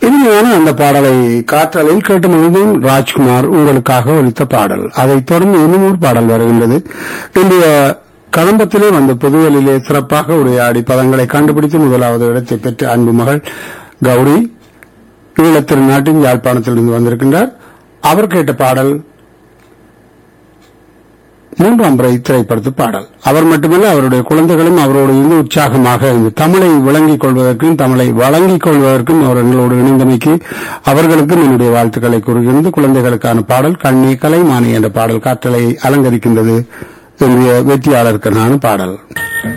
இனிமையான அந்த பாடலை காற்றலில் கேட்டு மகிழ்ந்தேன் ராஜ்குமார் உங்களுக்காக ஒலித்த பாடல் அதைத் தொடர்ந்து இன்னும் ஒரு பாடல் வருகின்றது இன்றைய கதம்பத்திலே வந்த புதுவெளியிலே சிறப்பாக உரையாடி பதங்களை கண்டுபிடித்து முதலாவது இடத்தை பெற்ற அன்பு மகள் கௌரி ஈழத்திருநாட்டின் யாழ்ப்பாணத்திலிருந்து வந்திருக்கின்றார் அவர் கேட்ட பாடல் மூன்றாம் முறை திரைப்படத்து பாடல் அவர் மட்டுமல்ல அவருடைய குழந்தைகளும் அவரோடு இருந்து உற்சாகமாக இந்த தமிழை விளங்கிக் கொள்வதற்கும் தமிழை வழங்கிக் கொள்வதற்கும் அவர்களோடு இணைந்தமைக்கு அவர்களுக்கும் என்னுடைய வாழ்த்துக்களை கூறுகிறது குழந்தைகளுக்கான பாடல் கண்ணி கலைமானி என்ற பாடல் காற்றலை அலங்கரிக்கின்றது என்னுடைய வெற்றியாளருக்கான பாடல்